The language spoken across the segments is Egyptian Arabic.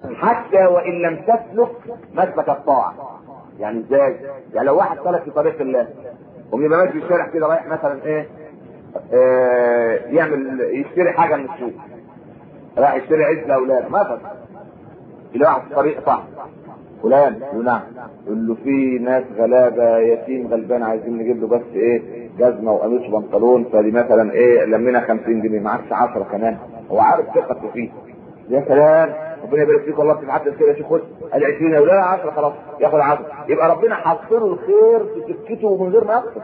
حتى وان لم تسلك مسلك الطاعه يعني ازاي؟ يعني لو واحد سلك في طريق الله ويبقى ماشي في الشارع كده رايح مثلا ايه آه يعمل يشتري حاجه من السوق راح يشتري عيش لاولاده مثلا يلاقي واحد في طريق صح فلان يقول نعم يقول له في ناس غلابه يتيم غلبان عايزين نجيب له بس ايه جزمه وقميص وبنطلون فدي مثلا ايه لمينا 50 جنيه معكش 10 كمان هو عارف ثقته فيه يا سلام ربنا يبارك فيك والله بتبعت كده يا شيخ خد ادي 20 ولا 10 خلاص ياخد 10 يبقى ربنا حاط له الخير في سكته من غير ما يقصد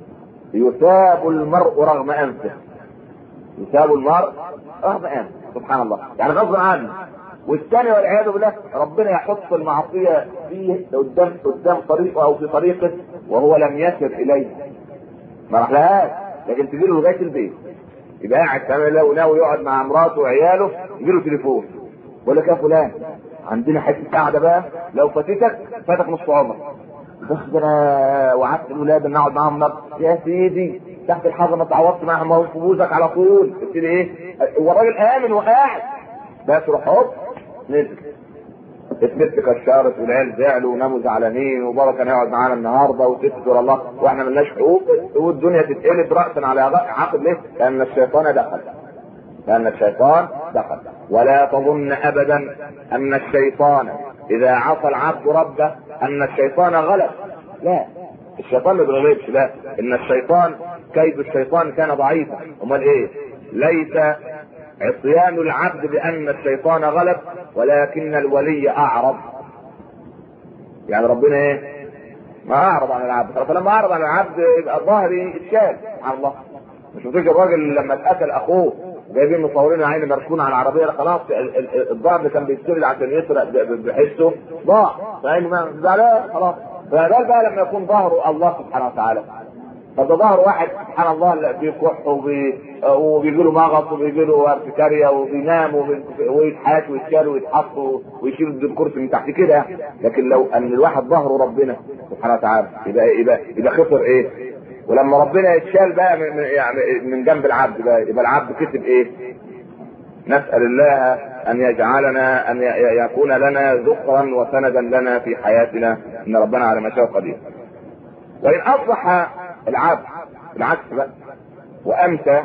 يثاب المرء رغم انفه يثاب المرء رغم انفه سبحان الله يعني غصب عنه والثاني والعياذ بالله ربنا يحط المعصيه فيه قدام قدام طريقه او في طريقه وهو لم يسر اليه ما راحلهاش لكن تجي له لغايه البيت يبقى قاعد تعمل له وناوي يقعد مع مراته وعياله يجي له تليفون بقول لك يا فلان عندنا حته قاعده بقى لو فاتتك فاتك نص عمر بس ده انا وعدت الولاد ان اقعد معاهم نقص يا سيدي تحت الحظر ما تعوضت معاهم ما هو في بوزك على طول قلت لي ايه هو الراجل امن وقاعد بس روح هوب نزل الست كشرت والعيال زعلوا وناموا زعلانين وبابا كان يقعد معانا النهارده وست تقول الله واحنا ملناش حقوق والدنيا تتقلب راسا على عقب ليه؟ لان الشيطان دخل لان الشيطان دخل ولا تظن ابدا ان الشيطان اذا عصى العبد ربه ان الشيطان غلب لا الشيطان ما بيغلبش لا ان الشيطان كيد الشيطان كان ضعيفا امال ايه ليس عصيان العبد بان الشيطان غلب ولكن الولي اعرض يعني ربنا ايه ما اعرض عن العبد فلما اعرض عن العبد يبقى ظهري اتشال سبحان الله مش شفتوش الراجل لما اتقتل اخوه جايبين مصورين عين مركون على العربيه خلاص الظهر اللي كان بيسترد عشان يسرق بحسه ضاع فعين ما زعلان خلاص فده بقى لما يكون ظهره الله سبحانه وتعالى فده ظهر واحد سبحان الله بيكح وبي... وبيجي له مغص وبيجي له ارتكاريا وبينام وبي... ويتحاش ويتشال ويتحط ويشيل الكرسي من تحت كده لكن لو ان الواحد ظهره ربنا سبحانه وتعالى يبقى يبقى يبقى خسر ايه؟ ولما ربنا يتشال بقى من يعني من جنب العبد بقى يبقى العبد كسب ايه؟ نسأل الله أن يجعلنا أن يكون لنا ذخرا وسندا لنا في حياتنا إن ربنا على ما شاء قدير. وإن أصبح العبد العكس بقى وأمسى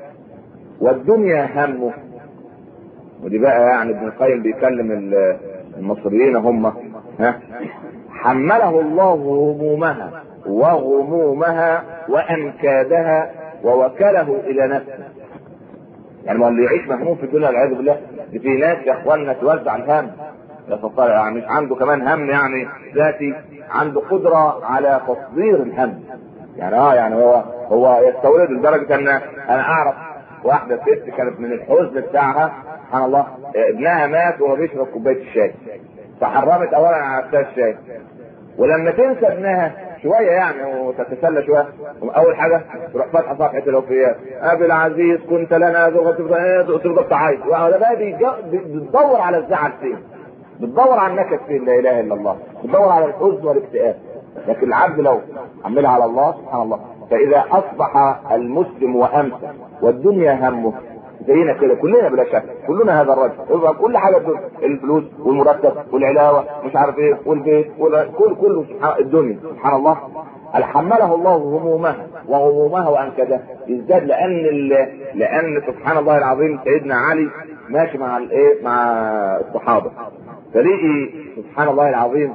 والدنيا همه ودي بقى يعني ابن القيم بيكلم المصريين هم ها حمله الله همومها وغمومها وانكادها ووكله الى نفسه يعني ما اللي يعيش مهموم في الدنيا والعياذ بالله دي في ناس يا اخواننا توزع الهم يا يعني مش عنده كمان هم يعني ذاتي عنده قدره على تصدير الهم يعني اه يعني هو هو يستورد لدرجه ان انا اعرف واحده ست كانت من الحزن بتاعها سبحان الله ابنها مات وهو بيشرب كوبايه الشاي فحرمت اولا على نفسها الشاي ولما تنسى ابنها شويه يعني وتتسلى شويه اول حاجه تروح فاتحه صفحه الوفيات ابي العزيز كنت لنا ذوق تفضل تعيط وهذا بقى بتدور على الزعل فين بتدور على النكد فين لا اله الا الله بتدور على الحزن والاكتئاب لكن العبد لو عملها على الله سبحان الله فاذا اصبح المسلم وامسى والدنيا همه زينا كده كلنا بلا شك كلنا هذا الرجل يبقى كل حاجه الدنيا الفلوس والمرتب والعلاوه مش عارف ايه والبيت كل كله سبحان الدنيا سبحان الله حمله الله همومها وغمومها وانكدها ازداد لان لان سبحان الله العظيم سيدنا علي ماشي مع الايه مع الصحابه فلقي سبحان الله العظيم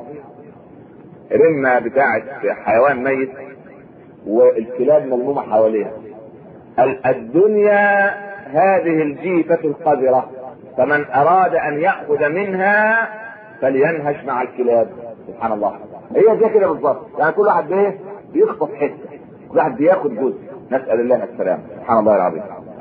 رمه بتاعه حيوان ميت والكلاب ملمومه حواليها الدنيا هذه الجيفة القذرة فمن أراد أن يأخذ منها فلينهش مع الكلاب سبحان الله هي زي كده بالظبط يعني كل واحد ايه بيخطف حته كل واحد بياخد جزء نسأل الله السلام سبحان الله العظيم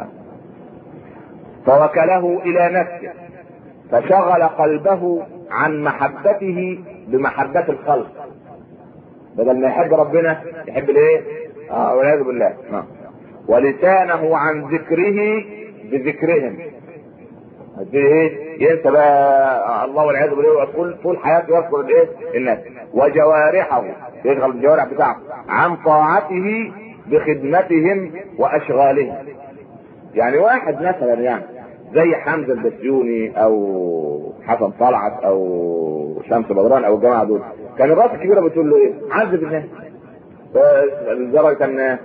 فوكله إلى نفسه فشغل قلبه عن محبته بمحبة الخلق بدل ما يحب ربنا يحب الايه؟ اه والعياذ بالله آه. ولسانه عن ذكره بذكرهم ايه ينسى بقى الله والعياذ بالله طول طول حياته يذكر الايه الناس وجوارحه يشغل الجوارح بتاعته عن طاعته بخدمتهم واشغالهم يعني واحد مثلا يعني زي حمزه البسيوني او حسن طلعت او شمس بدران او الجماعه دول كان الراس الكبيره بتقول له ايه؟ عذب الناس لدرجه ان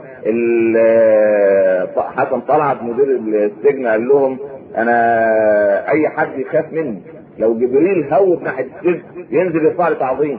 حسن طلعت مدير السجن قال لهم انا اي حد يخاف مني لو جبريل هوت ناحيه السجن ينزل يطلع لي تعظيم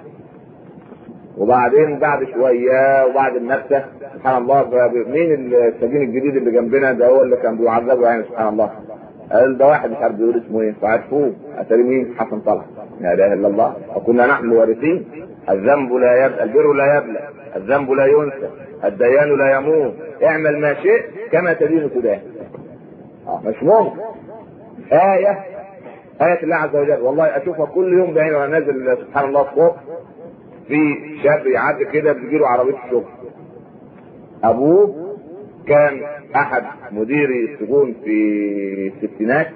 وبعدين بعد شويه وبعد النكسه سبحان الله مين السجين الجديد اللي جنبنا ده هو اللي كان بيعذبه يعني سبحان الله قال ده واحد مش عارف بيقول اسمه ايه فعرفوه اتاري مين حسن طلعت لا اله الا الله وكنا نحن الوارثين الذنب لا يبلى البر لا يبلى الذنب لا ينسى الديان لا يموت اعمل ما شئت كما تدين تدان اه مش ممكن آية آية الله عز وجل والله أشوفها كل يوم بعيني وأنا نازل سبحان الله الصبح في شاب يعدي كده بتجيله عربية الشغل أبوه كان أحد مديري السجون في الستينات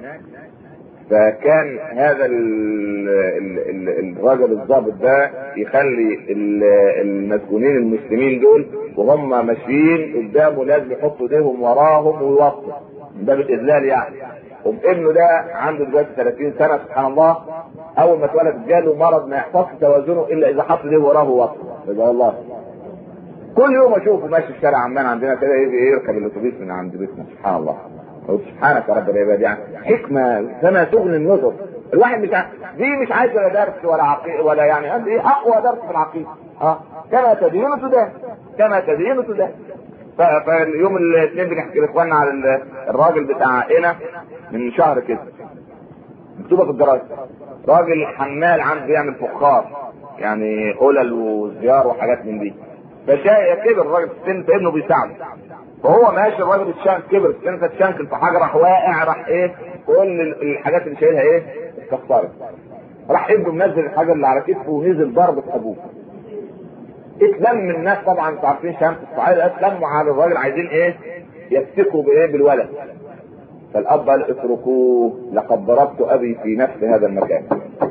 فكان هذا ال ال ال الراجل الضابط ده يخلي المسجونين المسلمين دول وهم ماشيين قدامه لازم يحطوا ايديهم وراهم ويوقفوا ده بالاذلال يعني وابنه ده عنده دلوقتي 30 سنه سبحان الله اول ما اتولد جاله مرض ما يحفظش توازنه الا اذا حط ايديه وراه ووقف والله كل يوم اشوفه ماشي في الشارع عمان عندنا كده يركب الاتوبيس من عند بيتنا سبحان الله سبحانك يا رب العباد يعني حكمه كما تغني النذر الواحد مش ع... دي مش عايز ولا درس ولا عقيده ولا يعني دي اقوى درس في العقيده اه كما تدين تدان كما تدين تدان فاليوم الاثنين بنحكي لاخواننا على الراجل بتاع هنا من شهر كده مكتوبه في الدراسه راجل حمال عنده بيعمل فخار يعني قلل وزيار وحاجات من دي فشاء كبر الراجل في السن فابنه بيساعده فهو ماشي الراجل الشان كبر السن فتشنكل في حاجه راح واقع راح ايه كل الحاجات اللي شايلها ايه اتكسرت راح ابنه منزل الحاجه اللي على كتفه ونزل ضربه ابوه اتلم الناس طبعا انتوا عارفين شمس الصعيد اتلموا على الراجل عايزين ايه يفتكوا بايه بالولد فالاب قال اتركوه لقد ضربت ابي في نفس هذا المكان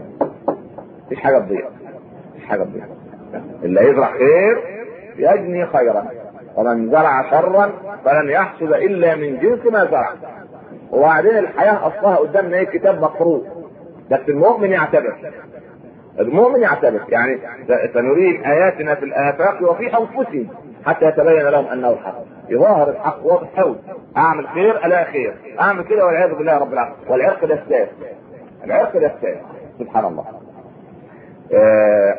مفيش حاجه تضيع مفيش حاجه تضيع اللي هيزرع خير يجني خيرا ومن زرع شرا فلن يحصد الا من جنس ما زرع وبعدين الحياه اصلها قدامنا ايه كتاب مقروء بس المؤمن يعتبر المؤمن يعتبر يعني سنريهم اياتنا في الافاق وفي انفسهم حتى يتبين لهم انه الحق يظاهر الحق واضح قوي اعمل خير الا خير اعمل كده والعياذ بالله رب العالمين والعرق ده الساس العرق ده الساس سبحان الله آه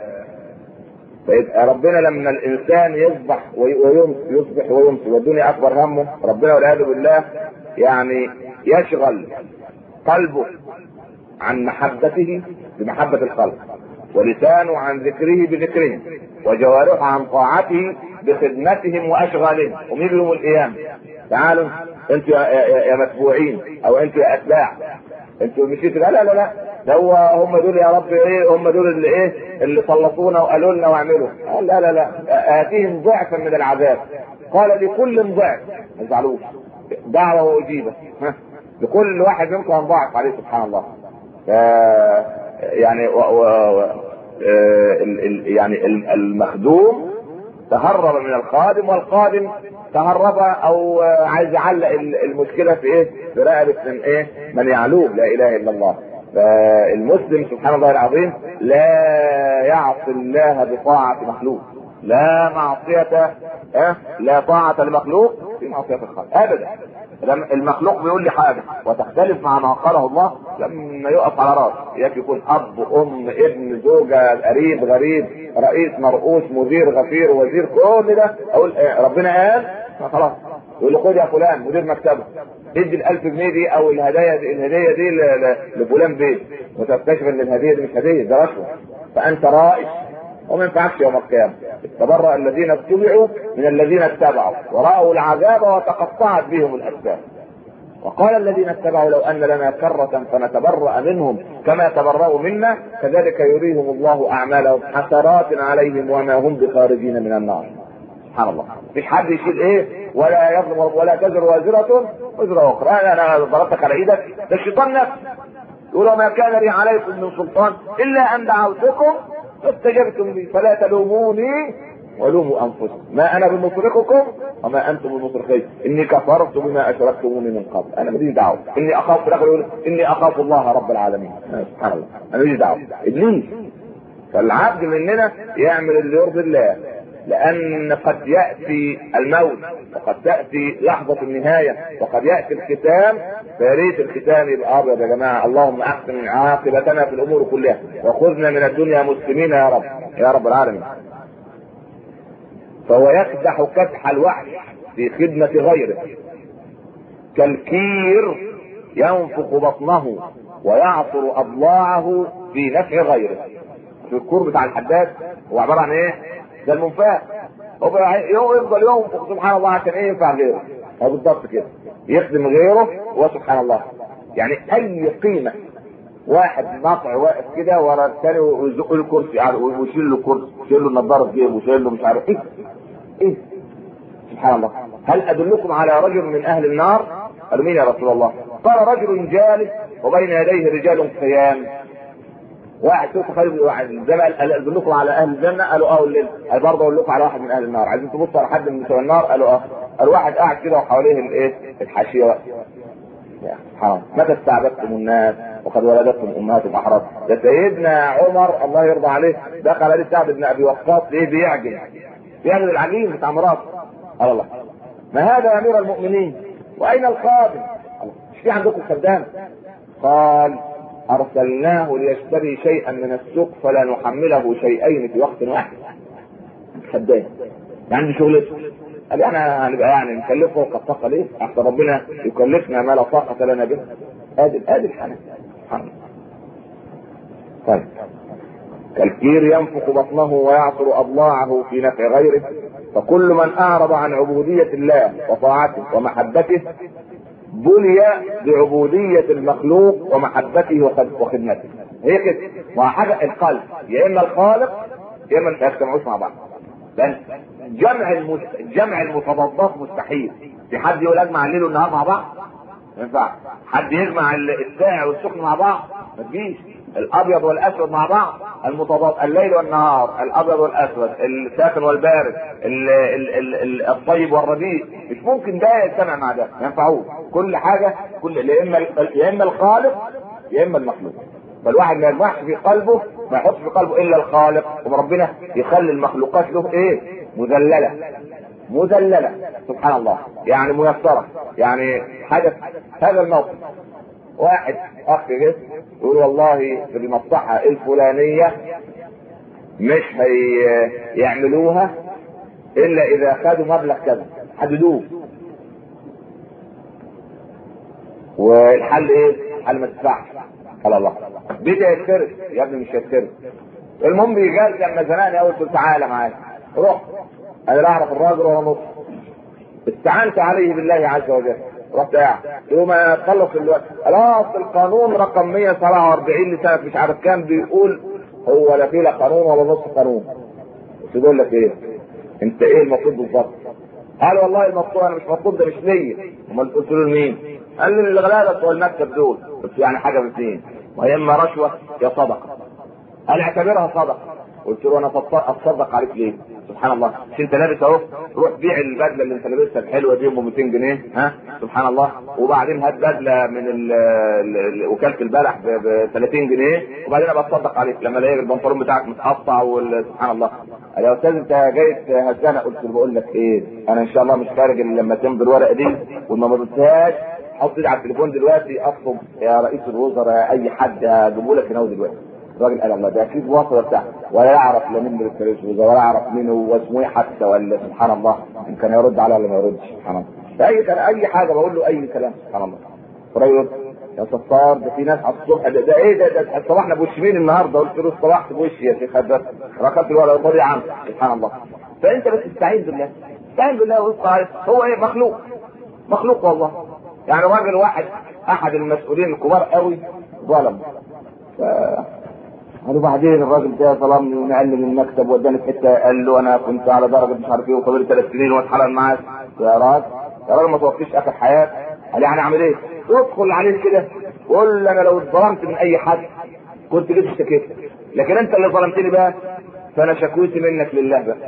فيبقى ربنا لما الانسان يصبح ويمسي يصبح ويمسي والدنيا اكبر همه ربنا والعياذ بالله يعني يشغل قلبه عن محبته بمحبة الخلق ولسانه عن ذكره بذكرهم وجوارحه عن طاعته بخدمتهم واشغالهم ومين يوم القيامة تعالوا انتوا يا, يا, يا متبوعين او انتوا يا اتباع انتوا مشيتوا لا لا لا لا ده هو هم دول يا رب ايه هم دول اللي ايه اللي سلطونا وقالوا لنا واعملوا لا لا لا اتيهم ضعفا من العذاب قال لكل ضعف ما تزعلوش دعوه واجيبه لكل واحد منكم هنضاعف عليه سبحان الله ف يعني و و و ال ال يعني المخدوم تهرب من الخادم والخادم تهرب او عايز يعلق المشكله في ايه؟ في رقبه من ايه؟ من يعلوه لا اله الا الله. فالمسلم سبحان الله العظيم لا يعصي الله بطاعه مخلوق. لا معصية أه؟ لا طاعة لمخلوق في معصية الخالق أبدا لما المخلوق بيقول لي حاجة وتختلف مع ما قاله الله لما يقف على راس يكفي يكون أب أم ابن زوجة قريب غريب رئيس مرؤوس مدير غفير وزير كل ده أقول إيه ربنا قال خلاص يقول لي خد يا فلان مدير مكتبه ادي ال 1000 جنيه دي او الهدايا دي الهديه دي لفلان بيت وتكتشف ان الهديه دي مش هديه ده رشوه فانت رائش وما ينفعكش يوم القيامة تبرأ الذين اتبعوا من الذين اتبعوا ورأوا العذاب وتقطعت بهم الأسباب وقال الذين اتبعوا لو أن لنا كرة فنتبرأ منهم كما تبرأوا منا كذلك يريهم الله أعمالهم حسرات عليهم وما هم بخارجين من النار سبحان الله مفيش حد يشيل ايه ولا يظلم ولا تزر وازرة وزر أخرى أنا أنا ضربتك على إيدك ده الشيطان نفسه يقول وما كان لي عليكم من سلطان إلا أن دعوتكم فاستجبتم لي فلا تلوموني ولوموا انفسكم ما انا بمصرخكم وما انتم بمصرخي اني كفرت بما اشركتموني من قبل انا ماليش دعوه اني اخاف في الاخر يقول اني اخاف الله رب العالمين سبحان الله انا ماليش دعوه ابليس فالعبد مننا يعمل اللي يرضي الله لان قد ياتي الموت وقد تاتي لحظه النهايه وقد ياتي الختام فيا ريت الختام يبقى ابيض يا جماعه اللهم احسن عاقبتنا في الامور كلها وخذنا من الدنيا مسلمين يا رب يا رب العالمين فهو يكدح كدح الوحش في خدمة غيره كالكير ينفخ بطنه ويعصر أضلاعه في نفع غيره في الكور بتاع الحداد هو عبارة عن ايه؟ ده المنفاخ هو يفضل ينفخ سبحان الله عشان ايه ينفع غيره هو بالضبط كده يخدم غيره وسبحان الله يعني اي قيمة واحد ناطع واقف كده ورا الثاني ويزق له كرسي ويشيل له كرسي ويشيل له نظاره في جيبه ويشيل له مش عارف ايه ايه سبحان الله هل ادلكم على رجل من اهل النار قالوا مين يا رسول الله قال رجل جالس وبين يديه رجال قيام واحد شوف خالد واحد زي ما قال ادلكم على اهل الجنه قالوا اه الليل قال برضه اقول لكم على واحد من اهل النار عايزين تبصوا على حد من بتوع النار قالوا اه قال واحد قاعد كده وحواليه الايه الحاشيه واقف يا سبحان الله متى استعبدتم الناس وقد ولدتهم امهاتهم احرار ده سيدنا عمر الله يرضى عليه دخل عليه سعد بن ابي وقاص ليه بيعجن بيعمل العجين بتاع مراته قال الله ما هذا يا امير المؤمنين واين الخادم مش في عندكم خدام قال ارسلناه ليشتري شيئا من السوق فلا نحمله شيئين في وقت واحد خدام يعني شغلته قال احنا هنبقى يعني نكلفه فوق الطاقه ليه؟ احسن ربنا يكلفنا ما لا طاقه لنا به. ادي ادي الحنان. طيب كالكير ينفخ بطنه ويعصر اضلاعه في نفع غيره فكل من اعرض عن عبوديه الله وطاعته ومحبته بلي بعبودية المخلوق ومحبته وخدمته هي كده ما حاجة القلب يا اما الخالق يا اما ما يجتمعوش مع بعض بل جمع المس... جمع المتضادات مستحيل في حد يقول اجمع الليل والنهار مع بعض ما ينفعش حد يجمع الساعة والسخن مع بعض ما تجيش الابيض والاسود مع بعض المتضاد الليل والنهار الابيض والاسود الساخن والبارد ال... ال... ال... ال... الطيب والرديء مش ممكن ده يجتمع مع ده ما ينفعوش كل حاجه كل يا اما يا اما الخالق يا اما المخلوق فالواحد ما يجمعش في قلبه ما يحطش في قلبه الا الخالق وربنا يخلي المخلوقات له ايه مذلله مذلله سبحان الله يعني ميسره يعني حدث هذا الموقف واحد اخ جه يقول والله في المصلحه الفلانيه مش هيعملوها الا اذا خدوا مبلغ كذا حددوه والحل ايه؟ الحل ما تدفعش قال الله بدا يتكرر يا ابني مش هيتكرر المهم بيجال لما زنقني قلت له تعالى معايا روح انا لا اعرف الراجل ولا نص استعنت عليه بالله عز وجل رحت قاعد يوم تخلص الوقت خلاص القانون رقم 147 لسنه مش عارف كام بيقول هو لا فيه لا قانون ولا نص قانون بس يقول لك ايه؟ انت ايه المطلوب بالظبط؟ قال والله المطلوب انا مش مطلوب ده مش ليا امال قلت له لمين؟ قال لي الغلابه بتوع المكتب دول بس يعني حاجه من اثنين وهي اما رشوه يا صدقه قال اعتبرها صدقه قلت له انا اتصدق عليك ليه؟ سبحان الله مش انت لابس اهو روح بيع البدله اللي انت لابسها الحلوه دي ام 200 جنيه ها سبحان الله وبعدين هات بدله من ال ال وكاله البلح ب 30 جنيه وبعدين ابقى اتصدق عليك لما الاقي البنطلون بتاعك متقطع سبحان الله قال يا استاذ انت جاي تهزنا قلت له بقول لك ايه انا ان شاء الله مش خارج الا لما تمضي الورقه دي وما مضيتهاش حط ايدي على التليفون دلوقتي اطلب يا رئيس الوزراء اي حد هجيبه لك هنا دلوقتي الراجل قال الله ده اكيد وصل بتاع ولا يعرف لا مين من رئيس الوزراء ولا يعرف مين هو اسمه ايه حتى ولا سبحان الله ان كان يرد عليه ولا ما يردش سبحان الله اي كان اي حاجه بقول له اي كلام سبحان الله الراجل يا ستار ده في ناس على الصبح ده, ده ايه ده, ده صباحنا بوش مين النهارده قلت له صباحت بوشي يا شيخ هذا ركبت الولد فاضي عنه سبحان الله فانت بس استعين بالله استعين بالله وابقى هو ايه مخلوق مخلوق والله يعني راجل واحد احد المسؤولين الكبار قوي ظلم ف... قالوا بعدين الراجل ده ظلمني ونقلني من المكتب وداني في حته قال له انا كنت على درجه مش عارف ايه وفاضل ثلاث سنين واتحرم معاك يا راجل يا راجل ما توفيش اخر حياه قال يعني اعمل ايه؟ ادخل عليه كده وقول له انا لو اتظلمت من اي حد كنت جيت اشتكيت لكن انت اللي ظلمتني بقى فانا شكوتي منك لله بقى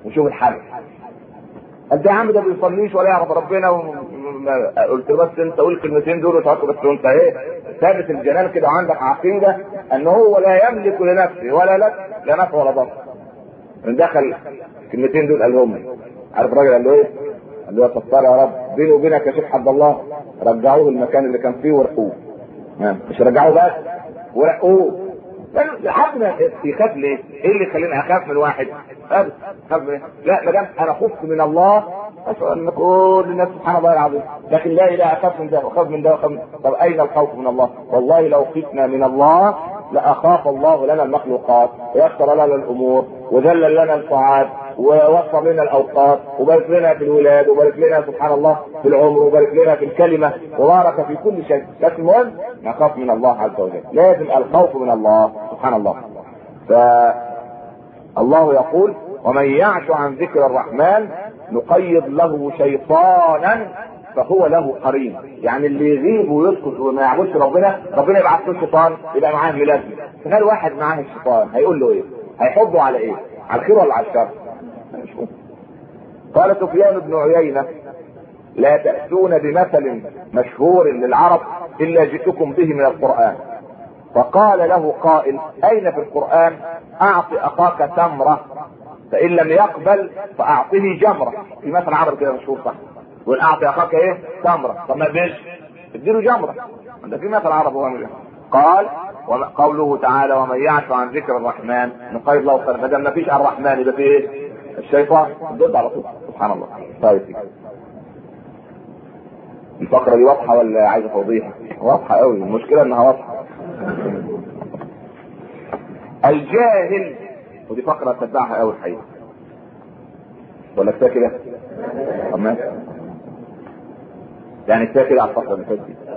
وشوف الحل قال ده يا عم ده ما بيصليش ولا يعرف ربنا و... قلت له بس انت قول الكلمتين دول وتعرف بس وانت ايه ثابت الجنان كده وعندك عقيده ان هو لا يملك لنفسه ولا لك لا نفع ولا ضر دخل الكلمتين دول قالهم لي عارف الراجل قال له ايه؟ قال له يا ستار يا رب بيني وبينك يا شيخ عبد الله رجعوه المكان اللي كان فيه ورقوه مش رجعوه بس ورقوه لحد ما يخاف ليه؟ ايه اللي يخليني اخاف من واحد؟ ابدا اخاف من لا ما دام انا خفت من الله اشعر ان كل الناس سبحان الله العظيم لكن لا اله اخاف من ده واخاف من ده واخاف من طب اين الخوف من الله؟ والله لو خفنا من الله لاخاف الله لنا المخلوقات ويسر لنا الامور وذلل لنا الطاعات ووفر لنا الاوقات وبارك لنا في الولاد وبارك لنا سبحان الله في العمر وبارك لنا في الكلمه وبارك في كل شيء لكن المهم نخاف من الله عز وجل لازم الخوف من الله سبحان الله فالله يقول ومن يعش عن ذكر الرحمن نقيض له شيطانا فهو له قرين يعني اللي يغيب ويسكت وما يعبدش ربنا ربنا يبعث له شيطان يبقى معاه ملازم تخيل واحد معاه الشيطان هيقول له ايه هيحبه على ايه على الخير ولا على الشر قال سفيان بن عيينه لا تأتون بمثل مشهور للعرب إلا جئتكم به من القرآن فقال له قائل أين في القرآن أعط أخاك تمرة فإن لم يقبل فأعطه جمرة في مثل عربي كده مشهور صح يقول أعطي أخاك إيه تمرة طب ما بيش اديله جمرة ده في مثل عربي هو قال قوله تعالى ومن يعش عن ذكر الرحمن نقيض له خير ما دام ما فيش الرحمن يبقى في ايه؟ الشيطان ضد على طول سبحان الله طيب الفقرة دي واضحة ولا عايزة توضيح؟ واضحة قوي المشكلة انها واضحة الجاهل ودي فقرة تتبعها قوي الحقيقة ولا كفاية كده؟ طب ماشي يعني كفاية كده على الفقرة اللي فاتت دي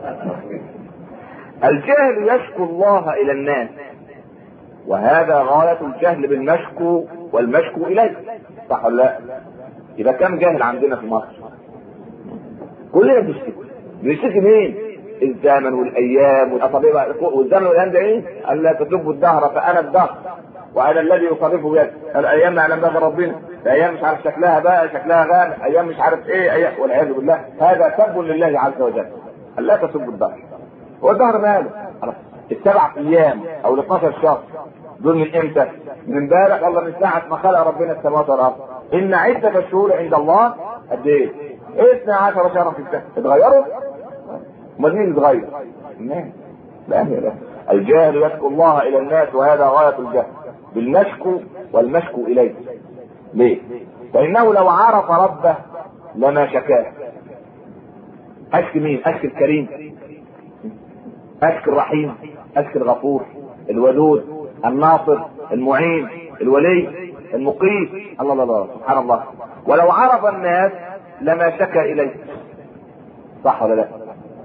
الجهل يشكو الله الى الناس وهذا غاية الجهل بالمشكو والمشكو اليه صح ولا لا؟ يبقى كم جاهل عندنا في مصر؟ كلنا بنشتكي بنشتكي مين؟ الزمن والايام والطبيعه والزمن والايام ده ايه؟ قال لا تسبوا الدهر فانا الدهر وانا الذي يصرفه بيدي الايام ما يعلم بها ربنا الايام مش عارف شكلها بقى شكلها غامق ايام مش عارف ايه ايام والعياذ بالله هذا سب لله عز وجل قال لا تسبوا الدهر هو الدهر ماله؟ السبع ايام او ال 12 شهر دول من امتى؟ من امبارح والله من ساعه ما خلق ربنا السماوات والارض ان عده الشهور عند الله قد ايه؟ ايه 12 شهرا في السنه اتغيروا؟ امال مين اتغير؟ الناس لا لا الجاهل يشكو الله الى الناس وهذا غايه الجهل بالمشكو والمشكو اليه ليه؟ فانه لو عرف ربه لما شكاه اشكي مين؟ اشكي الكريم اشكي الرحيم اشكي الغفور الودود الناصر المعين الولي المقيت الله الله الله سبحان الله ولو عرف الناس لما شكا اليه صح ولا لا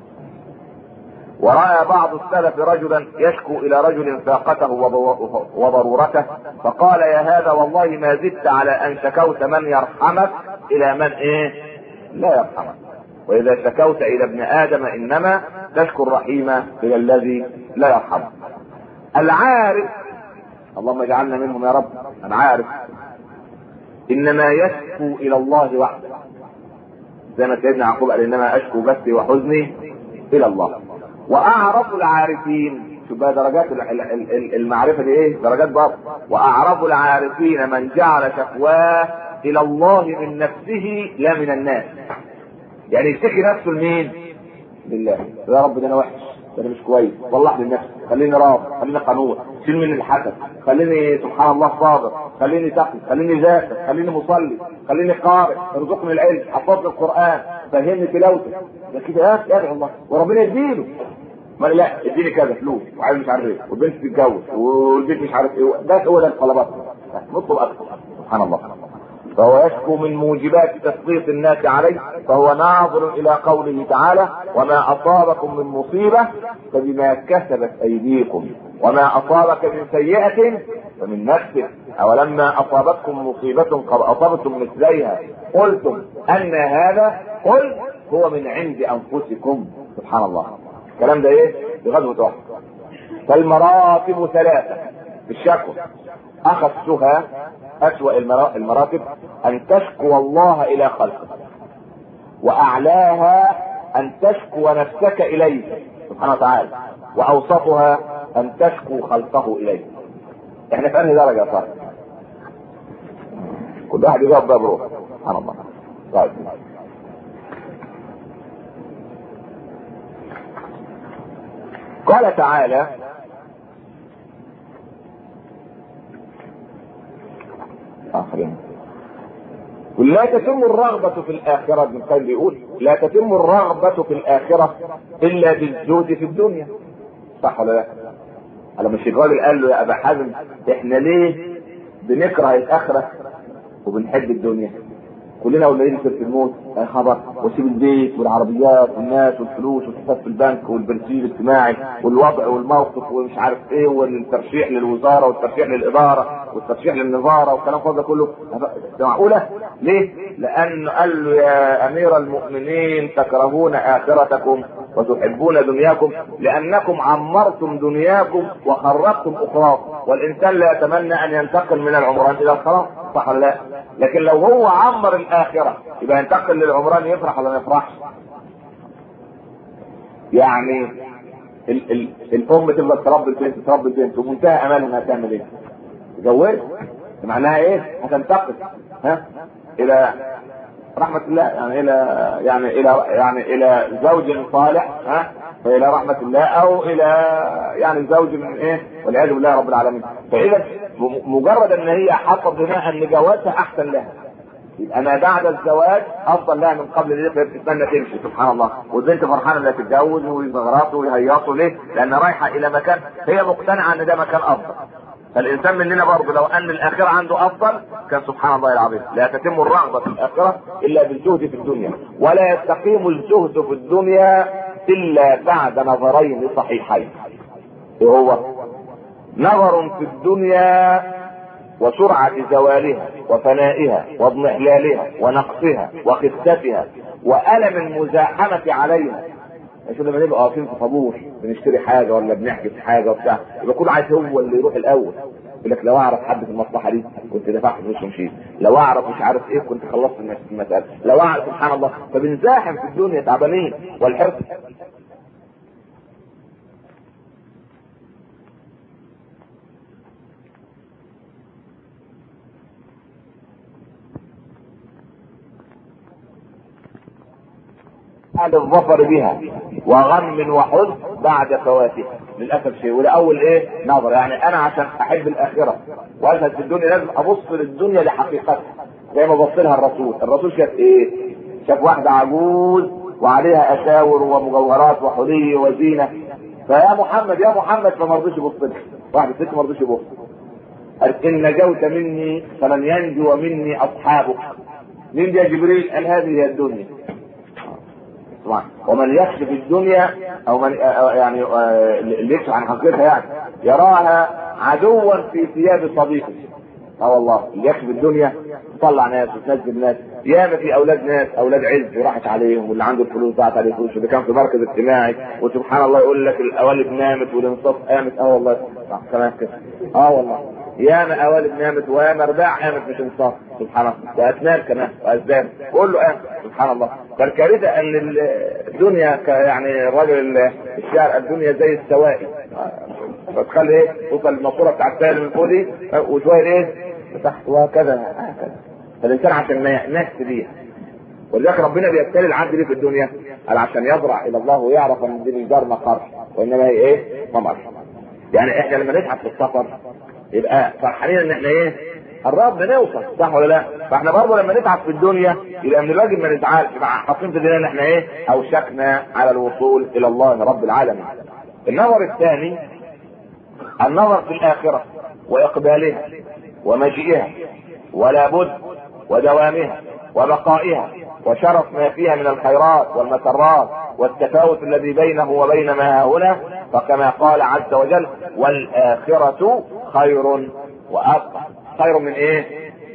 ورأى بعض السلف رجلا يشكو إلى رجل فاقته وضرورته فقال يا هذا والله ما زدت على أن شكوت من يرحمك إلى من إيه؟ لا يرحمك وإذا شكوت إلى ابن آدم إنما تشكو الرحيم إلى الذي لا يرحمك العارف اللهم اجعلنا منهم يا رب العارف إنما يشكو إلى الله وحده زي ما سيدنا يعقوب قال إنما أشكو بثي وحزني إلى الله واعرف العارفين شوف بقى درجات المعرفه دي ايه درجات برضه واعرف العارفين من جعل شكواه الى الله من نفسه لا من الناس يعني يشتكي نفسه لمين لله يا رب ده انا وحش ده انا مش كويس صلح لي نفسي خليني راضي خليني قنوع شيل مني الحسد خليني سبحان الله صابر خليني تقي خليني ذاكر خليني مصلي خليني قارئ ارزقني العلم حفظني القران فهمني تلاوته ده كده يا اخي ادعو الله وربنا يديله ما لا اديني كذا فلوس وعايز مش عارف ايه والبنت تتجوز والبيت مش عارف ايه ده هو ده الطلبات نطلب اكثر سبحان الله فهو يشكو من موجبات تسليط الناس عليه فهو ناظر الى قوله تعالى وما اصابكم من مصيبه فبما كسبت ايديكم وما اصابك من سيئه فمن نفسك اولما اصابتكم مصيبه قد اصبتم مثليها قلتم ان هذا قل هو من عند انفسكم سبحان الله الكلام ده ايه بغزوه احد فالمراتب ثلاثه بالشكوى اخذتها اسوأ المراتب ان تشكو الله الى خلقه واعلاها ان تشكو نفسك اليه سبحانه وتعالى واوسطها ان تشكو خلقه اليه احنا في انهي درجه صار كل واحد يجاوب بقى بروح سبحان الله طيب قال تعالى آخرين لا تتم الرغبة في الآخرة ابن القيم بيقول لا تتم الرغبة في الآخرة إلا بالزهد في الدنيا صح ولا لا؟ على مش الراجل قال له يا أبا حازم إحنا ليه بنكره الآخرة وبنحب الدنيا؟ كلنا اول ما يجي سيره الموت يا خبر واسيب البيت والعربيات والناس والفلوس والحساب في البنك والبنزين الاجتماعي والوضع والموقف ومش عارف ايه والترشيح للوزاره والترشيح للاداره والترشيح للنظاره والكلام ده كله معقوله؟ ليه؟ لانه قال له يا امير المؤمنين تكرهون اخرتكم وتحبون دنياكم لانكم عمرتم دنياكم وخربتم اخراكم والانسان لا يتمنى ان ينتقل من العمران الى الخلاص صح ولا لا؟ لكن لو هو عمر الاخره يبقى ينتقل للعمران يفرح ولا ما يفرحش؟ يعني ال ال الام تفضل تربي البنت تربي البنت ومنتهى امالها انها تعمل ايه؟ تزوج معناها ايه؟ هتنتقل ها؟ الى رحمة الله يعني إلى يعني إلى يعني إلى زوج صالح ها فإلى رحمة الله أو إلى يعني زوج من إيه والعياذ بالله رب العالمين فإذا مجرد أن هي حاطة بناء أن جوازها أحسن لها يبقى ما بعد الزواج افضل لها من قبل ذلك فهي بتتمنى تمشي سبحان الله والبنت فرحانه انها تتجوز ويزغرطوا ويهيصوا ليه؟ لان رايحه الى مكان هي مقتنعه ان ده مكان افضل. فالانسان مننا برضه لو ان الاخره عنده افضل كان سبحان الله العظيم لا تتم الرغبه في الاخره الا بالزهد في الدنيا ولا يستقيم الزهد في الدنيا الا بعد نظرين صحيحين وهو نظر في الدنيا وسرعة زوالها وفنائها واضمحلالها ونقصها وخفتها وألم المزاحمة عليها مش لما نبقى واقفين في طابور بنشتري حاجه ولا بنحجز حاجه وبتاع يبقى كل عايز هو اللي يروح الاول يقول لك لو اعرف حد في المصلحه دي كنت دفعت فلوس ومشيت لو اعرف مش عارف ايه كنت خلصت المساله لو اعرف سبحان الله فبنزاحم في الدنيا تعبانين والحرص بعد الظفر بها وغم وحزن بعد فواتها للاسف شيء وده اول ايه نظر يعني انا عشان احب الاخره وازهد في الدنيا لازم ابص للدنيا لحقيقتها زي ما بص لها الرسول الرسول شاف ايه شاف واحده عجوز وعليها اساور ومجوهرات وحلي وزينه فيا محمد يا محمد فما رضيش يبص لها واحده ست ما رضيش يبص قالت ان نجوت مني فلن ينجو مني اصحابك مين يا جبريل قال هذه هي الدنيا طبعا ومن يكشف الدنيا او من يعني اللي يكشف عن حقيقتها يعني يراها عدوا في ثياب صديقه اه والله اللي يكشف الدنيا تطلع ناس وتنزل ناس ياما في اولاد ناس اولاد عز وراحت عليهم واللي عنده الفلوس ضاعت عليه فلوس واللي كان في مركز اجتماعي وسبحان الله يقول لك الاوالد نامت والانصاف قامت اه والله صح كلام كده اه والله ياما اوالد نامت وياما رباع قامت مش انصاف سبحان الله واسنان كمان واسباب كله قام سبحان الله فالكارثه ان الدنيا يعني الراجل الشاعر الدنيا زي السوائل فتخلي ايه توصل الماسوره بتاع السائل من فوق دي وشويه ايه تحت وهكذا هكذا فالانسان عشان ما يأنس بيها ولذلك ربنا بيبتلي العبد ليه في الدنيا قال عشان يضرع الى الله ويعرف ان دي مش دار مقر وانما هي ايه ممر يعني احنا لما نتعب في السفر يبقى فرحانين ان احنا ايه قربنا نوصل صح ولا لا؟ فاحنا برضه لما نتعب في الدنيا يبقى من الواجب ما نزعلش يبقى حاطين في دماغنا ان احنا ايه؟ اوشكنا على الوصول الى الله رب العالمين. النظر الثاني النظر في الاخره واقبالها ومجيئها ولا بد ودوامها وبقائها وشرف ما فيها من الخيرات والمسرات والتفاوت الذي بينه وبين ما هنا فكما قال عز وجل والآخرة خير وأبقى خير من ايه؟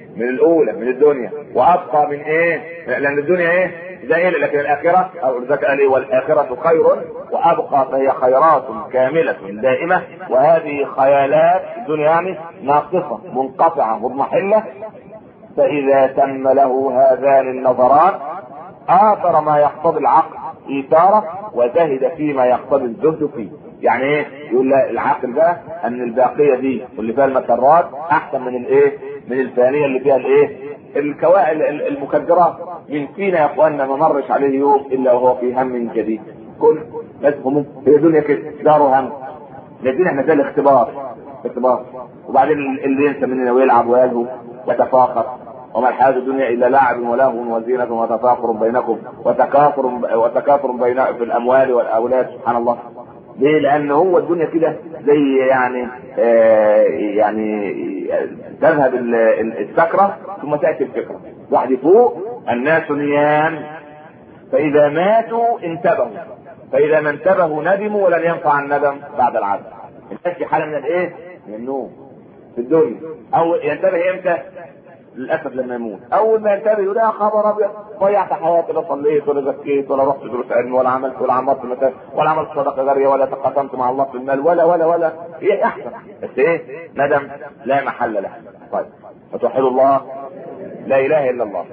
من الاولى من الدنيا وابقى من ايه لان الدنيا ايه زائلة لكن الآخرة أو ذاك قال إيه والآخرة خير وأبقى فهي خيرات كاملة دائمة وهذه خيالات الدنيا يعني ناقصة منقطعة مضمحلة فإذا تم له هذان النظران آثر ما يقتضي العقل إيثاره وزهد فيما يقتضي الزهد فيه يعني ايه يقول لا العقل بقى ان الباقيه دي واللي فيها المسرات احسن من الايه من الثانيه اللي فيها الايه الكوائل المكدرات من فينا يا اخواننا ما مرش عليه يوم الا وهو في هم جديد كل بس هموم هي الدنيا كده دار هم لكن احنا ده الاختبار اختبار وبعدين اللي ينسى مننا ويلعب ويلهو ويتفاخر وما الحياة الدنيا إلا لعب ولهو وزينة وتفاخر بينكم وتكاثر وتكاثر بين في الأموال والأولاد سبحان الله ليه؟ لأن هو الدنيا كده زي يعني آه يعني تذهب السكرة ثم تأتي الفكرة واحد يفوق الناس نيام فإذا ماتوا انتبهوا فإذا ما انتبهوا ندموا ولن ينفع الندم بعد العذاب الناس في حالة من الإيه؟ من النوم في الدنيا أو ينتبه إمتى؟ للاسف لما يموت اول ما ينتبه يقول يا خبر ابيض ضيعت حياتي لا صليت ولا زكيت ولا رحت دروس علم ولا عملت ولا عملت مثلا ولا عملت صدقه جاريه ولا تقاسمت مع الله في المال ولا ولا ولا هي احسن بس ايه ندم لا محل له طيب فتوحد الله لا اله الا الله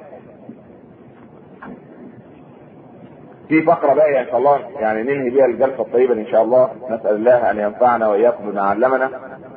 في فقره بقى ان شاء الله يعني ننهي بها الجلسه الطيبه ان شاء الله نسال الله ان ينفعنا واياكم بما علمنا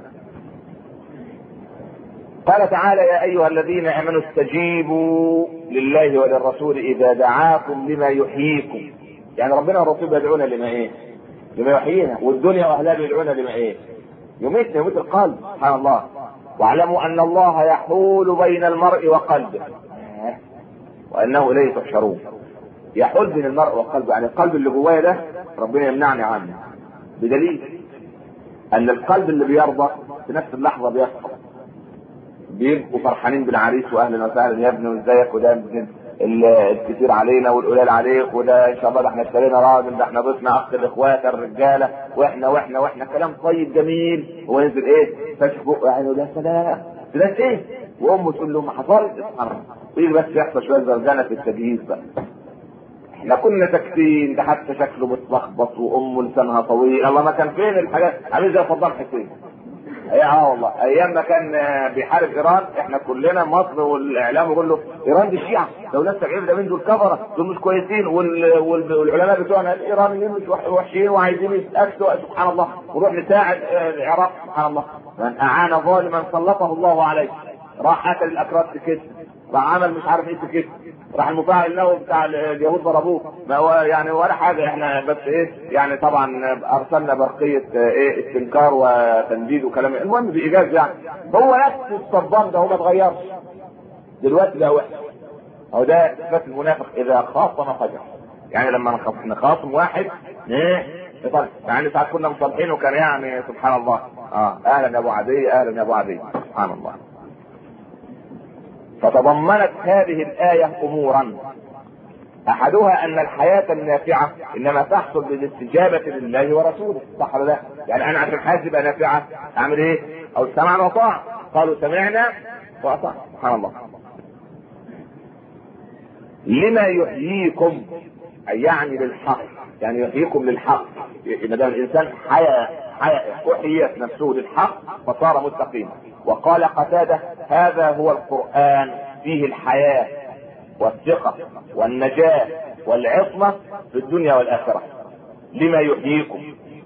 قال تعالى يا ايها الذين امنوا استجيبوا لله وللرسول اذا دعاكم لما يحييكم يعني ربنا والرسول بيدعونا لما ايه لما يحيينا والدنيا واهلها بيدعونا لما ايه يميتنا يميت القلب سبحان الله واعلموا ان الله يحول بين المرء وقلبه وانه اليه تحشرون يحول بين المرء وقلبه يعني القلب اللي جوايا ده ربنا يمنعني عنه بدليل ان القلب اللي بيرضى في نفس اللحظه بيسقط بيبقوا فرحانين بالعريس واهلا وسهلا يا ابني وازيك وده الكثير علينا والقليل عليك وده ان شاء الله ده احنا اشترينا راجل ده احنا ضفنا اخت الاخوات الرجاله واحنا واحنا واحنا كلام طيب جميل هو ينزل ايه فاشف بقه يعني ده سلام ده ايه وامه تقول له ما حصلش سبحان الله ويجي بس يحصل شويه زرزنه في التجهيز بقى احنا كنا ساكتين ده حتى شكله متلخبط وامه لسانها طويل الله ما كان فين الحاجات عامل زي صدام حسين اي اه والله ايام ما كان بيحارب ايران احنا كلنا مصر والاعلام يقول له ايران دي شيعه لو ناس تبعيد ده من دول كفره دول مش كويسين وال... وال... والعلماء بتوعنا الايرانيين مش وحشين وعايزين يتاكلوا سبحان الله ونروح نساعد العراق سبحان الله من اعان ظالما سلطه الله عليه راح قتل الاكراد في كده راح عمل مش عارف ايه في كده راح المفاعل النووي بتاع اليهود ضربوه ما هو يعني ولا حاجه احنا بس ايه يعني طبعا ارسلنا برقيه ايه استنكار وتنديد وكلام المهم بايجاز يعني هو نفس الصدام ده هو ما اتغيرش دلوقتي ده وحش هو ده صفات المنافق اذا خاصم فجر يعني لما نخاصم واحد ايه يعني ساعات كنا مصالحين وكان يعني سبحان الله اه اهلا يا ابو عدي اهلا يا ابو عدي سبحان الله فتضمنت هذه الآية أمورا أحدها أن الحياة النافعة إنما تحصل بالاستجابة لله ورسوله صح ولا لا؟ يعني أنا عشان حياتي تبقى نافعة أعمل إيه؟ أو سمعنا وطاعة قالوا سمعنا وأطعنا سبحان الله لما يحييكم أي يعني للحق يعني يحييكم للحق ما دام الإنسان حيا حيا أحيت نفسه للحق فصار مستقيما وقال قتاده هذا هو القرآن فيه الحياة والثقة والنجاة والعصمة في الدنيا والآخرة لما يحييكم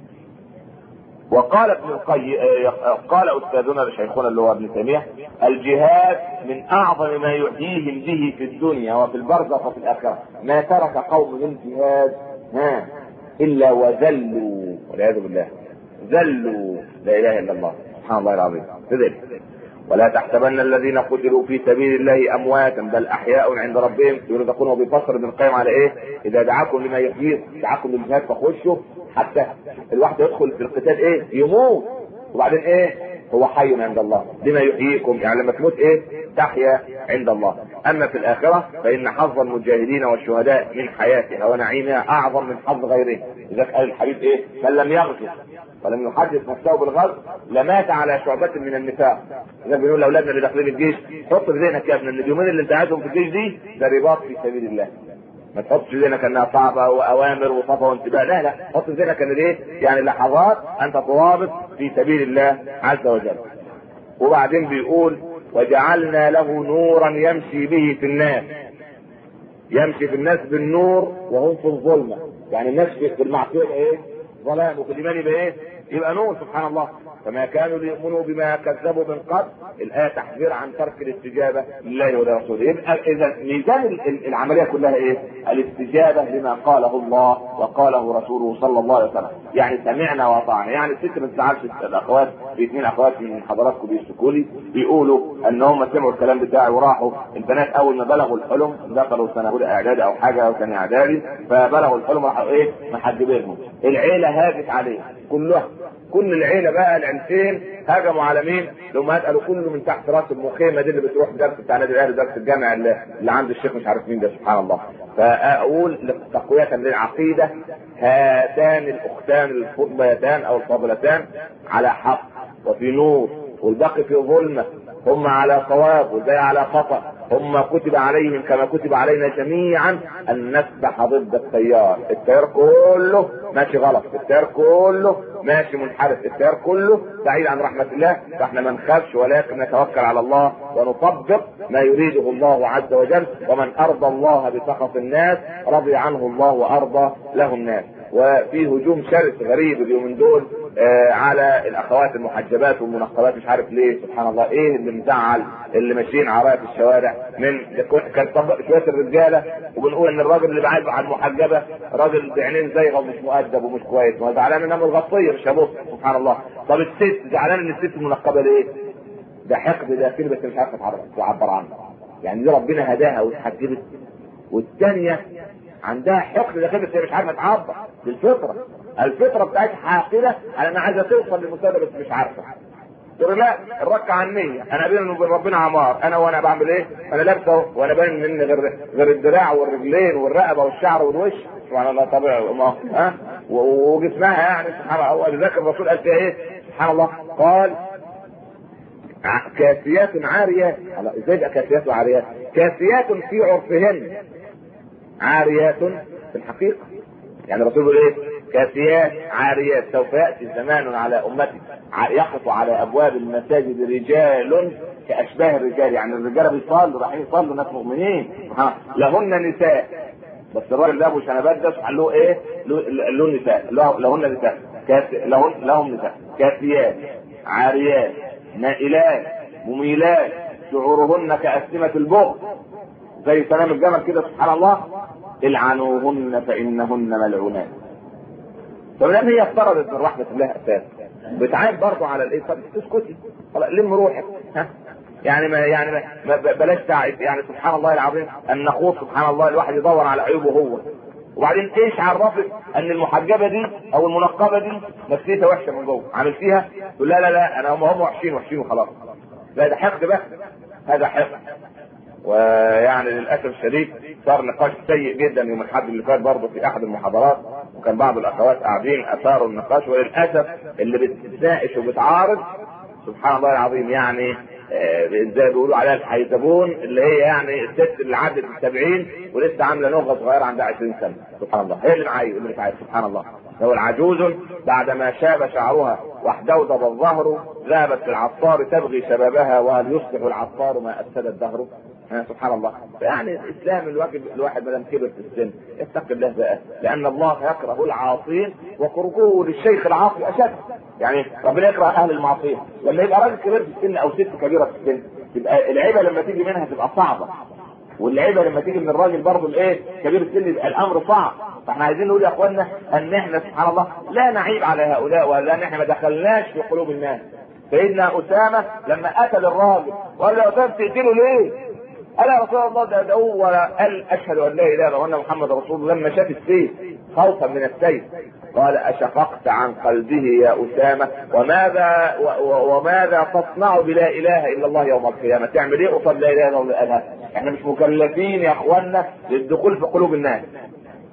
وقال ابن القيم قال استاذنا شيخنا اللي هو ابن تيميه الجهاد من اعظم ما يحييهم به في الدنيا وفي البرزخ وفي الاخره ما ترك قوم من الجهاد ها الا وذلوا والعياذ بالله ذلوا لا اله الا الله سبحان الله العظيم كذلك ولا تحسبن الذين قتلوا في سبيل الله امواتا بل احياء عند ربهم يرزقون وبيفسر ابن القيم على ايه؟ اذا دعاكم لما يحييكم دعاكم للجهاد فخشوا حتى الواحد يدخل في القتال ايه؟ يموت وبعدين ايه؟ هو حي عند الله لما يحييكم يعني لما تموت ايه؟ تحيا عند الله اما في الاخره فان حظ المجاهدين والشهداء من حياتها ونعيمها اعظم من حظ غيرهم لذلك قال الحبيب ايه؟ من لم يغزو ولم يحدث نفسه بالغزو لمات على شعبة من النفاق. لذلك بنقول لاولادنا اللي داخلين الجيش حط في ذهنك يا ابني ان اليومين اللي انت قاعدهم في الجيش دي ده رباط في سبيل الله. ما تحطش في ذهنك انها صعبه واوامر وصفا وانتباه لا لا حط في ذهنك ان ايه؟ يعني لحظات انت ترابط في سبيل الله عز وجل. وبعدين بيقول وجعلنا له نورا يمشي به في الناس يمشي في الناس بالنور وهم في الظلمه يعني الناس في المعصيه ايه ظلام وفي الايمان يبقى ايه يبقى نور سبحان الله فما كانوا ليؤمنوا بما كذبوا من قبل الايه تحذير عن ترك الاستجابه لله ولرسوله يبقى اذا ميزان العمليه كلها ايه؟ الاستجابه لما قاله الله وقاله رسوله صلى الله عليه وسلم يعني سمعنا واطعنا يعني الست ما تزعلش الاخوات في اثنين اخوات من حضراتكم بيشتكوا لي بيقولوا ان هم سمعوا الكلام بتاعي وراحوا البنات اول ما بلغوا الحلم دخلوا سنه اولى اعدادي او حاجه او ثانيه اعدادي فبلغوا الحلم راحوا ايه محجبينهم العيله هاجت عليه كلها كل العيله بقى العيلتين هاجموا على مين؟ لما قالوا كله من تحت راس المخيمه دي اللي بتروح درس بتاع نادي الاهلي درس الجامع اللي, اللي عند الشيخ مش عارف مين ده سبحان الله. فاقول تقويه للعقيده هاتان الاختان الفضليتان او الفاضلتان على حق وفي نور والباقي في ظلمه هم على صواب والباقي على خطا هم كتب عليهم كما كتب علينا جميعا ان نسبح ضد التيار التيار كله ماشي غلط التيار كله ماشي منحرف التيار كله بعيد عن رحمة الله فاحنا ما نخافش ولكن نتوكل على الله ونطبق ما يريده الله عز وجل ومن ارضى الله بسخط الناس رضي عنه الله وارضى له الناس وفي هجوم شرس غريب اليومين دول آه على الاخوات المحجبات والمنقبات مش عارف ليه سبحان الله ايه اللي مزعل اللي ماشيين عرايا في الشوارع من كان طبق شويه الرجاله وبنقول ان الراجل اللي بعيد عن المحجبه راجل بعينين زيغه ومش مؤدب ومش كويس ما زعلان انها متغطيه مش هبص سبحان الله طب الست زعلان ان الست منقبه ليه؟ ده حقد داخلي بس مش عارفه تعبر عنه يعني دي ربنا هداها واتحجبت والثانيه عندها حقد داخلي بس هي مش عارفه تعبر بالفطره الفطره بتاعتها حاقده على انها عايزه توصل للمساعده بس مش عارفه تقول لا الركعه عنية انا بيني وبين ربنا عمار انا وانا بعمل ايه؟ انا لابسه وانا باين مني غير غير الدراع والرجلين والرقبه والشعر والوش سبحان الله طبيعي ما ها وجسمها يعني سبحان الله لذلك الرسول قال فيها ايه؟ سبحان الله قال كاسيات عاريات ازاي يبقى كاسيات وعاريات؟ كاسيات في عرفهن عاريات في الحقيقه يعني الرسول بيقول ايه؟ كاسيات عاريات سوف ياتي زمان على امتي يقف على ابواب المساجد رجال كاشباه الرجال يعني الرجاله بيصلوا رايحين يصلوا ناس مؤمنين لهن نساء بس الراجل ده ابو شنبات ده قال له ايه؟ له نساء لهن نساء لهن لهم نساء كاسيات عاريات مائلات مميلات شعورهن كأسمة البغض زي سلام الجمل كده سبحان الله العنوهن فإنهن ملعونات طب لان هي افترضت من رحمه الله اساسا بتعاب برضه على الايه طب اسكتي لم روحك ها يعني ما يعني ما بلاش تعب يعني سبحان الله العظيم ان نخوض سبحان الله الواحد يدور على عيوبه هو وبعدين ايش عرفك ان المحجبه دي او المنقبه دي نفسيتها وحشه من جوه عامل فيها تقول لا لا لا انا هم هم وحشين وحشين وخلاص لا ده حقد بقى هذا حقد ويعني للاسف الشديد صار نقاش سيء جدا يوم الاحد اللي فات برضه في احد المحاضرات وكان بعض الاخوات قاعدين اثاروا النقاش وللاسف اللي بتناقش وبتعارض سبحان الله العظيم يعني زي بيقولوا عليها الحيزبون اللي هي يعني الست اللي عدت السبعين ولسه عامله نغه صغيره عندها 20 سنه سبحان الله هي اللي معايا اللي معايا سبحان الله لو العجوز بعدما شاب شعرها واحدودب الظهر ذهبت في العطار تبغي شبابها وهل يصبح العطار ما افسد الدهر سبحان الله يعني الاسلام الواجب الواحد ما دام كبر في السن يتق الله بقى لان الله يكره العاصين وكرهه للشيخ العاصي اشد يعني ربنا يكره اهل المعصيه لما يبقى راجل كبير في السن او ست كبيره في السن تبقى العيبه لما تيجي منها تبقى صعبه والعيبه لما تيجي من الراجل برضه الايه كبير السن يبقى الامر صعب فاحنا عايزين نقول يا اخوانا ان احنا سبحان الله لا نعيب على هؤلاء ولا ان احنا ما دخلناش في قلوب الناس سيدنا اسامه لما قتل الراجل وقال له اسامه تقتله ليه؟ قال يا رسول الله ده ده هو قال اشهد ان لا اله الا الله وان محمد رسول الله لما شاف السيف خوفا من السيف قال اشققت عن قلبه يا اسامه وماذا و وماذا تصنع بلا اله الا الله يوم القيامه؟ تعمل ايه قصاد لا اله الا الله؟ احنا مش مكلفين يا اخوانا للدخول في قلوب الناس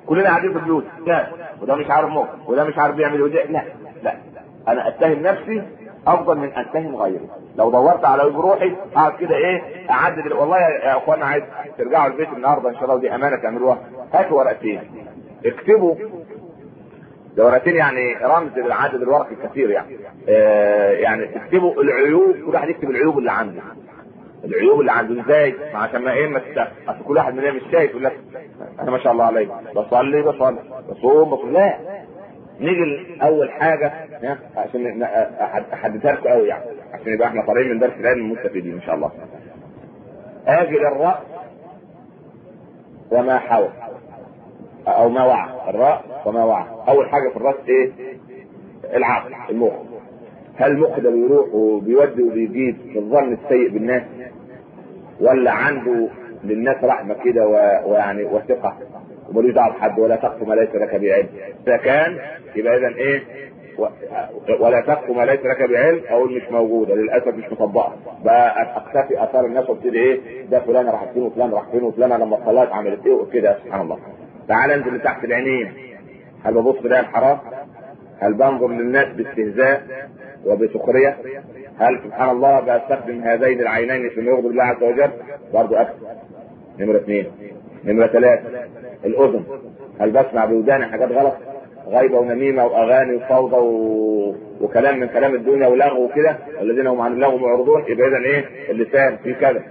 كلنا قاعدين في البيوت لا وده مش عارف ممكن وده مش عارف بيعمل وده لا لا انا اتهم نفسي افضل من اتهم غيري لو دورت على روحي اقعد كده ايه اعدد والله يا اخوانا عايز ترجعوا البيت النهارده ان شاء الله ودي امانه تعملوها هاتوا ورقتين اكتبوا ده ورقتين يعني رمز للعدد الورق الكثير يعني آه يعني اكتبوا العيوب كل واحد يكتب العيوب اللي عنده العيوب اللي عنده ازاي عشان ما ايه ما اصل كل واحد مننا مش شايف يقول لك انا ما شاء الله علي بصلي بصلي بصوم بصوم لا نيجي اول حاجه عشان احددها لكم قوي يعني عشان يبقى احنا طالعين من درس العلم مستفيدين ان شاء الله اجي للراس وما حوى او ما وعى الراس وما وعى اول حاجه في الراس ايه العقل المخ هل المخ ده بيروح وبيودي وبيجيب في الظن السيء بالناس ولا عنده للناس رحمه كده ويعني وثقه وملوش دعوه بحد ولا تقف ما ليس لك بعلم اذا كان يبقى اذا ايه ولا تقف ما ليس لك بعلم اقول مش موجوده للاسف مش مطبقه بقى اختفي اثار الناس وابتدي ايه ده فلان راح فين وفلان راح فين وفلان لما صليت عملت ايه وكده سبحان الله تعال انزل لتحت العينين هل ببص بلاقي الحرام هل بنظر للناس باستهزاء وبسخرية هل سبحان الله بستخدم هذين العينين في يغضب الله عز وجل برضه أكثر نمرة اثنين نمرة ثلاثة الأذن هل بسمع بوداني حاجات غلط غيبة ونميمة وأغاني وفوضى و... وكلام من كلام الدنيا ولغو وكده الذين هم عن اللغو معرضون يبقى إذا إيه اللسان في كذا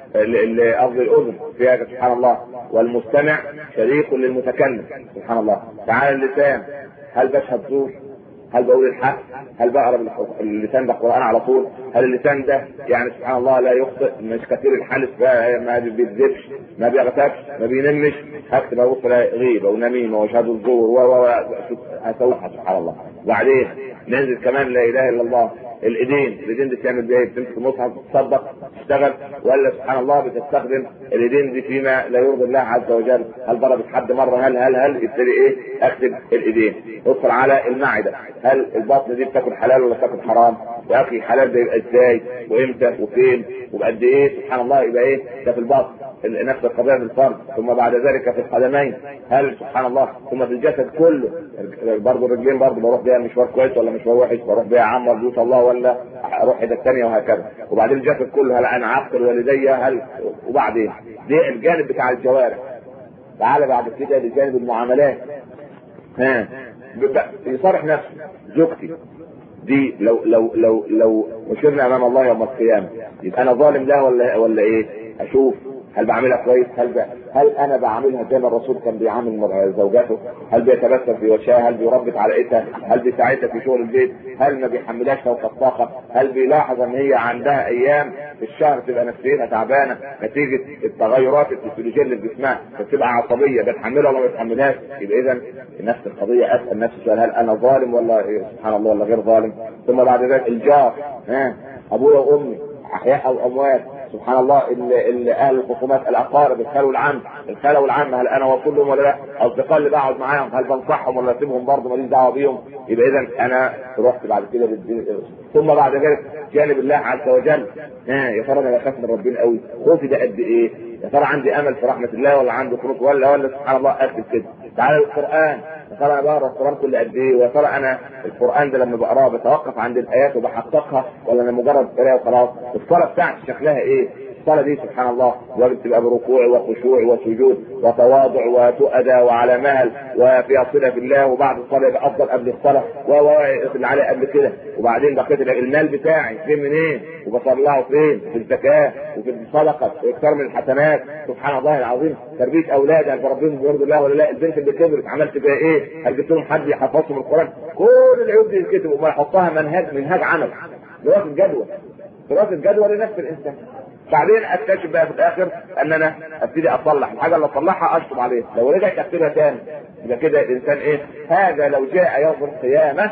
قصدي الأذن فيها سبحان الله والمستمع شريك للمتكلم سبحان الله تعالى اللسان هل بشهد زور هل بقول الحق هل بقرا اللسان ده قران على طول هل اللسان ده يعني سبحان الله لا يخطئ مش كثير الحلف ما بيكذبش ما بيغتابش ما بينمش هكتب ابص غيبه ونميمه وشهاده الزور و و هسويها سبحان الله بعدين ننزل كمان لا اله الا الله الايدين الايدين دي بتعمل بيها بتمسك المصحف تصدق تشتغل ولا سبحان الله بتستخدم الايدين دي فيما لا يرضي الله عز وجل هل ضربت حد مره هل هل هل يبتدي ايه اكتب الايدين ادخل على المعده هل البطن دي بتاكل حلال ولا بتاكل حرام يا اخي حلال ده يبقى ازاي وامتى وفين وبقد ايه سبحان الله يبقى ايه ده في البطن نفس القضيه في الفرد ثم بعد ذلك في القدمين هل سبحان الله ثم في الجسد كله برضه الرجلين برضه بروح بيها مشوار كويس ولا مشوار وحش بروح بيها عم مرضوش الله ولا اروح ايدك الثانيه وهكذا وبعدين الجسد كله هل انا عقل والدي هل وبعدين دي الجانب بتاع الجوارح تعالى بعد كده لجانب المعاملات ها يصارح نفسه زوجتي دي لو لو لو لو مشرنا امام الله يوم القيامه يبقى انا ظالم لها ولا ولا ايه؟ اشوف هل بعملها كويس؟ هل ب... هل انا بعملها زي ما الرسول كان بيعامل زوجاته؟ هل بيتبسم في وجهها؟ هل بيربط على ايدها؟ هل بيساعدها في شغل البيت؟ هل ما بيحملهاش فوق الطاقه؟ هل بيلاحظ ان هي عندها ايام في الشهر تبقى نفسيتها تعبانه نتيجه التغيرات الفسيولوجيه اللي في جسمها فتبقى عصبيه بتحملها ولا ما بتحملهاش؟ يبقى اذا نفس القضيه اسال نفسي السؤال هل انا ظالم ولا سبحان الله ولا غير ظالم؟ ثم بعد ذلك الجار ها ابويا وامي احياء او اموات سبحان الله ال اهل الخصومات الاقارب الخال والعم الخاله والعم هل انا وكلهم ولا لا اصدقاء اللي بقعد معاهم هل بنصحهم ولا اسيبهم برضه ماليش دعوه بيهم يبقى اذا انا رحت بعد كده للدين ثم بعد ذلك جانب الله عز وجل ها يا ترى انا بخاف من ربنا قوي خوفي ده قد ايه يا ترى عندي امل في رحمه الله ولا عندي قنوط ولا ولا سبحان الله اكتب كده تعالى القران يا ترى انا بقرا القران كل قد ايه ويا ترى انا القران ده لما بقراه بتوقف عند الايات وبحققها ولا انا مجرد قراءه وخلاص الصلاه بتاعتي شكلها ايه الصلاة دي سبحان الله واجب تبقى بركوع وخشوع وسجود وتواضع وتؤدى وعلى مهل وفيها صلة بالله وبعد الصلاة يبقى أفضل قبل الصلاة واللي عليه قبل كده وبعدين بقيت المال بتاعي فين منين وبطلعه فين في الزكاة وفي الصدقة واكثر من الحسنات سبحان الله العظيم تربية أولاد هل ربهم بيرضوا الله ولا لا البنت اللي كبرت عملت فيها إيه هل جبت لهم حد يحفظهم القرآن كل العيوب دي يتكتب وما يحطها منهج منهج عمل دراسة جدوى دراسة جدوى لنفس الإنسان بعدين اكتشف بقى في الاخر ان انا ابتدي اصلح الحاجه اللي اصلحها اشطب عليها لو رجعت اكتبها تاني يبقى كده الانسان ايه هذا لو جاء يوم القيامه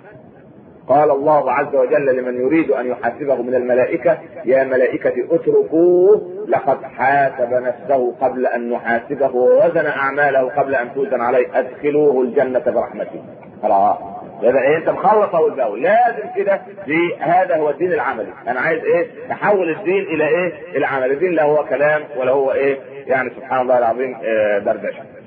قال الله عز وجل لمن يريد ان يحاسبه من الملائكه يا ملائكه اتركوه لقد حاسب نفسه قبل ان نحاسبه ووزن اعماله قبل ان توزن عليه ادخلوه الجنه برحمته خلاص يبقى ايه انت مخلص اول باول لازم كده في هذا هو الدين العملي انا عايز ايه نحول الدين الى ايه العمل الدين لا هو كلام ولا هو ايه يعني سبحان الله العظيم آه دردشه